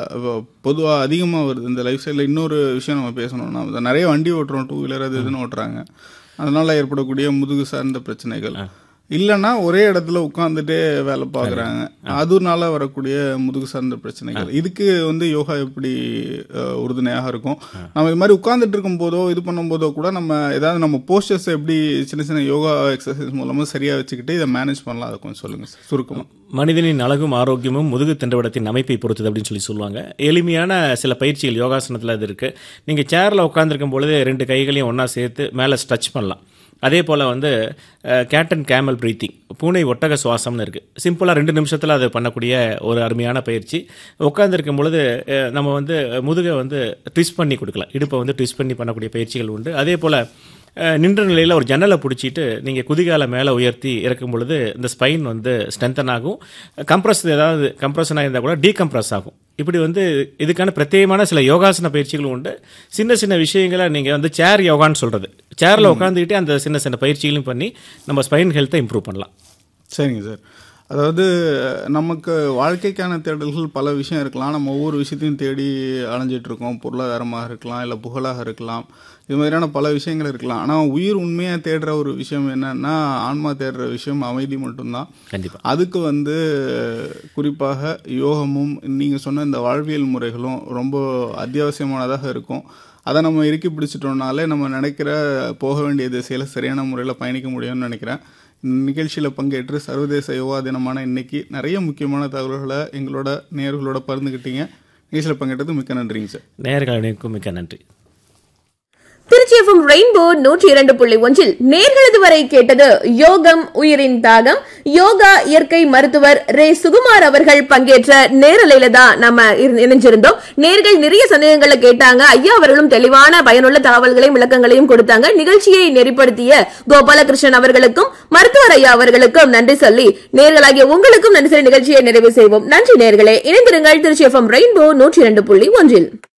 பொதுவாக அதிகமாக வருது இந்த லைஃப் ஸ்டைலில் இன்னொரு விஷயம் நம்ம பேசணும்னா வந்து நிறைய வண்டி ஓட்டுறோம் டூ வீலர் அது இதுன்னு ஓட்டுறாங்க அதனால ஏற்படக்கூடிய முதுகு சார்ந்த பிரச்சனைகள் இல்லைன்னா ஒரே இடத்துல உட்காந்துட்டே வேலை பார்க்குறாங்க அதனால வரக்கூடிய முதுகு சார்ந்த பிரச்சனைகள் இதுக்கு வந்து யோகா எப்படி அஹ், உறுதுணையாக இருக்கும் நம்ம இது மாதிரி உட்காந்துட்டு இருக்கும் போதோ இது பண்ணும் போதோ கூட நம்ம ஏதாவது நம்ம போஸ்டர்ஸ் எப்படி சின்ன சின்ன யோகா எக்ஸசைஸ் மூலமா சரியா வச்சுக்கிட்டு இதை மேனேஜ் பண்ணலாம் அதை கொஞ்சம் சொல்லுங்க சார் சுருக்கமா மனிதனின் அழகும் ஆரோக்கியமும் முதுகு தண்டுவடத்தின் அமைப்பை பொறுத்தது அப்படின்னு சொல்லி சொல்லுவாங்க எளிமையான சில பயிற்சிகள் யோகாசனத்தில் அது இருக்குது நீங்கள் சேரில் உட்காந்துருக்கும் பொழுது ரெண்டு கைகளையும் ஒன்றா சேர்த்து மேலே ஸ்ட்ரெச் பண்ணலாம் அதே போல் வந்து கேட் அண்ட் கேமல் ப்ரீத்திங் பூனை ஒட்டக சுவாசம்னு இருக்குது சிம்பிளாக ரெண்டு நிமிஷத்தில் அது பண்ணக்கூடிய ஒரு அருமையான பயிற்சி உட்காந்துருக்கும் பொழுது அஹ், நம்ம வந்து முதுகை வந்து ட்விஸ்ட் பண்ணி கொடுக்கலாம் இடுப்பை வந்து ட்விஸ்ட் பண்ணி பண்ணக்கூடிய பயிற்சிகள் உண்டு அதே போல் அஹ், நின்ற நிலையில் ஒரு ஜன்னலை பிடிச்சிட்டு நீங்கள் குதிகால மேலே உயர்த்தி இறக்கும் பொழுது இந்த ஸ்பைன் வந்து ஸ்ட்ரென்தன் ஆகும் கம்ப்ரஸ் ஏதாவது கம்ப்ரஷனாக இருந்தால் கூட டீகம்ப்ரஸ் ஆகும் இப்படி வந்து இதுக்கான பிரத்யேகமான சில யோகாசன பயிற்சிகளும் உண்டு சின்ன சின்ன விஷயங்களை நீங்கள் வந்து சேர் யோகான்னு சொல்கிறது சேரில் உட்காந்துக்கிட்டே அந்த சின்ன சின்ன பயிற்சிகளையும் பண்ணி நம்ம ஸ்பைன் ஹெல்த்தை இம்ப்ரூவ் பண்ணலாம் சரிங்க சார் அதாவது நமக்கு வாழ்க்கைக்கான தேடல்கள் பல விஷயம் இருக்கலாம் நம்ம ஒவ்வொரு விஷயத்தையும் தேடி அலைஞ்சிட்டு இருக்கோம் பொருளாதாரமாக இருக்கலாம் இல்லை புகழாக இருக்கலாம் இது மாதிரியான பல விஷயங்கள் இருக்கலாம் ஆனால் உயிர் உண்மையாக தேடுற ஒரு விஷயம் என்னன்னா ஆன்மா தேடுற விஷயம் அமைதி மட்டும்தான் கண்டிப்பாக அதுக்கு வந்து குறிப்பாக யோகமும் நீங்கள் சொன்ன இந்த வாழ்வியல் முறைகளும் ரொம்ப அத்தியாவசியமானதாக இருக்கும் அதை நம்ம இறுக்கி பிடிச்சிட்டோம்னாலே நம்ம நினைக்கிற போக வேண்டிய திசையில் சரியான முறையில் பயணிக்க முடியும்னு நினைக்கிறேன் இந்த நிகழ்ச்சியில் பங்கேற்று சர்வதேச யோகா தினமான இன்னைக்கு நிறைய முக்கியமான தகவல்களை எங்களோட நேயர்களோட பகிர்ந்துக்கிட்டீங்க நிகழ்ச்சியில் பங்கேற்றது மிக்க நன்றிங்க சார் நேயர்கள் அனைவருக்கும் மிக்க நன்றி திருச்சி எஃப்எம் ரெயின்போ நூற்றி இரண்டு புள்ளி ஒன்றில் நேர்களது வரை கேட்டது யோகம் உயிரின் தாகம் யோகா இயற்கை மருத்துவர் ரே சுகுமார் அவர்கள் பங்கேற்ற நேரலையில தான் நம்ம இரு- இணைஞ்சிருந்தோம் நேர்கள் நிறைய சந்தேகங்களை கேட்டாங்க ஐயா அவர்களும் தெளிவான பயனுள்ள தகவல்களையும் விளக்கங்களையும் கொடுத்தாங்க நிகழ்ச்சியை நெறிப்படுத்திய கோபாலகிருஷ்ணன் அவர்களுக்கும் மருத்துவர் ஐயா அவர்களுக்கும் நன்றி சொல்லி நேர்களாகிய உங்களுக்கும் நன்றி சொல்லி நிகழ்ச்சியை நிறைவு செய்வோம் நன்றி நேர்களே இணைந்திருங்கள் திருச்சி எஃப்எம் ரெயின்போ நூற்றி இரண்டு புள்ளி ஒன்றில்